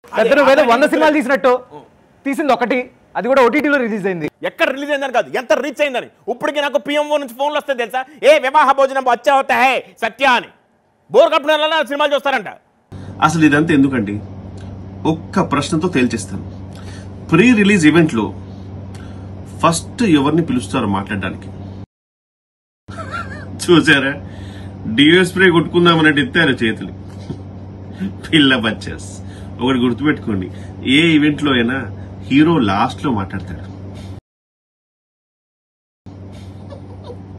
పెద్ద నువ్వేదో వంద సినిమాలు తీసినట్టు తీసింది ఒకటి అది కూడా ఓటీటీలో రిలీజ్ అయింది ఎక్కడ రిలీజ్ అయిందని కాదు ఎంత రీచ్ అయిందని ఇప్పటికి నాకు పిఎంఓ నుంచి ఫోన్లు వస్తాయి తెలుసా ఏ వివాహ భోజనం వచ్చా అవుతా హే సత్య అని బోర్ కప్పిన సినిమాలు చూస్తారంట అసలు ఇదంతా ఎందుకండి ఒక్క ప్రశ్నతో తేల్చేస్తాను ప్రీ రిలీజ్ ఈవెంట్లో ఫస్ట్ ఎవరిని పిలుస్తారో మాట్లాడడానికి చూసారా డియో స్ప్రే కొట్టుకుందామన్నట్టు ఎత్తారు చేతులు పిల్ల బచ్చాస్ ఒకటి గుర్తుపెట్టుకోండి ఏ ఈవెంట్లో అయినా హీరో లాస్ట్ లో మాట్లాడతాడు